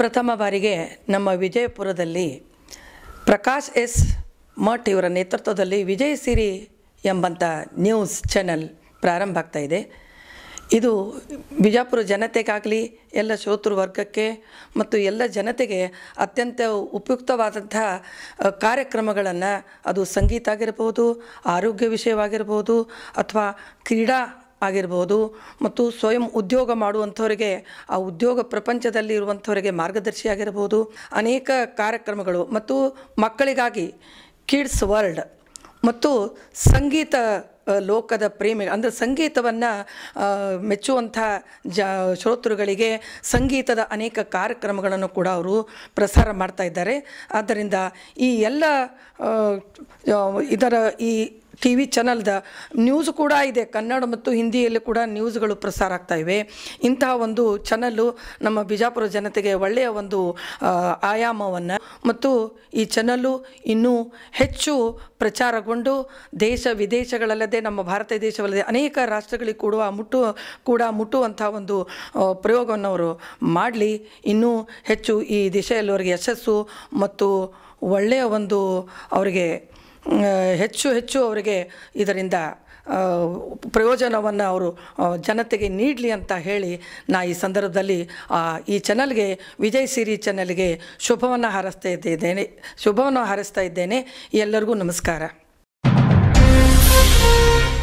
ಪ್ರಥಮ ಬಾರಿಗೆ ನಮ್ಮ ವಿಜಯಪುರದಲ್ಲಿ ಪ್ರಕಾಶ್ ಎಸ್ ಮಠ್ ಇವರ ನೇತೃತ್ವದಲ್ಲಿ ವಿಜಯ ಸಿರಿ ಎಂಬಂಥ ನ್ಯೂಸ್ ಚಾನೆಲ್ ಪ್ರಾರಂಭ ಆಗ್ತಾ ಇದೆ ಇದು ಬಿಜಾಪುರ ಜನತೆಗಾಗಲಿ ಎಲ್ಲ ಶ್ರೋತೃ ವರ್ಗಕ್ಕೆ ಮತ್ತು ಎಲ್ಲ ಜನತೆಗೆ ಅತ್ಯಂತ ಉಪಯುಕ್ತವಾದಂಥ ಕಾರ್ಯಕ್ರಮಗಳನ್ನು ಅದು ಸಂಗೀತ ಆಗಿರ್ಬೋದು ಆರೋಗ್ಯ ವಿಷಯವಾಗಿರ್ಬೋದು ಅಥವಾ ಕ್ರೀಡಾ ಆಗಿರ್ಬೋದು ಮತ್ತು ಸ್ವಯಂ ಉದ್ಯೋಗ ಮಾಡುವಂಥವರಿಗೆ ಆ ಉದ್ಯೋಗ ಪ್ರಪಂಚದಲ್ಲಿ ಇರುವಂಥವರಿಗೆ ಮಾರ್ಗದರ್ಶಿ ಆಗಿರ್ಬೋದು ಅನೇಕ ಕಾರ್ಯಕ್ರಮಗಳು ಮತ್ತು ಮಕ್ಕಳಿಗಾಗಿ ಕಿಡ್ಸ್ ವರ್ಲ್ಡ್ ಮತ್ತು ಸಂಗೀತ ಆ, ಲೋಕದ ಪ್ರೇಮಿ ಅಂದರೆ ಸಂಗೀತವನ್ನು ಮೆಚ್ಚುವಂಥ ಜ ಶ್ರೋತೃಗಳಿಗೆ ಸಂಗೀತದ ಅನೇಕ ಕಾರ್ಯಕ್ರಮಗಳನ್ನು ಕೂಡ ಅವರು ಪ್ರಸಾರ ಮಾಡ್ತಾ ಇದ್ದಾರೆ ಆದ್ದರಿಂದ ಈ ಎಲ್ಲ ಆ, ಆ, ಇದರ ಈ ಟಿ ವಿ ಚಾನಲ್ದ ನ್ಯೂಸ್ ಕೂಡ ಇದೆ ಕನ್ನಡ ಮತ್ತು ಹಿಂದಿಯಲ್ಲಿ ಕೂಡ ನ್ಯೂಸ್ಗಳು ಪ್ರಸಾರ ಆಗ್ತಾ ಇವೆ ಇಂತಹ ಒಂದು ಚಾನಲ್ಲು ನಮ್ಮ ಬಿಜಾಪುರ ಜನತೆಗೆ ಒಳ್ಳೆಯ ಒಂದು ಆಯಾಮವನ್ನು ಮತ್ತು ಈ ಚಾನಲ್ಲು ಇನ್ನೂ ಹೆಚ್ಚು ಪ್ರಚಾರಗೊಂಡು ದೇಶ ವಿದೇಶಗಳಲ್ಲದೆ ನಮ್ಮ ಭಾರತ ದೇಶವಲ್ಲದೆ ಅನೇಕ ರಾಷ್ಟ್ರಗಳಿಗೆ ಕೂಡ ಮುಟ್ಟು ಕೂಡ ಮುಟ್ಟುವಂಥ ಒಂದು ಆ, ಪ್ರಯೋಗವನ್ನು ಅವರು ಮಾಡಲಿ ಇನ್ನೂ ಹೆಚ್ಚು ಈ ದಿಶೆಯಲ್ಲಿ ಅವರಿಗೆ ಯಶಸ್ಸು ಮತ್ತು ಒಳ್ಳೆಯ ಒಂದು ಅವರಿಗೆ ಆ, ಹೆಚ್ಚು ಹೆಚ್ಚು ಅವರಿಗೆ ಇದರಿಂದ ಆ, ಪ್ರಯೋಜನವನ್ನು ಅವರು ಆ, ಜನತೆಗೆ ನೀಡಲಿ ಅಂತ ಹೇಳಿ ನಾ ಈ ಸಂದರ್ಭದಲ್ಲಿ ಆ, ಈ ಚಾನಲ್ಗೆ ವಿಜಯ್ ಸಿರಿ ಚಾನಲ್ಗೆ ಶುಭವನ್ನು ಹಾರಸ್ತಾ ಇದ್ದೇನೆ ಶುಭವನ್ನು ಹಾರಸ್ತಾ ಇದ್ದೇನೆ ಎಲ್ಲರಿಗೂ ನಮಸ್ಕಾರ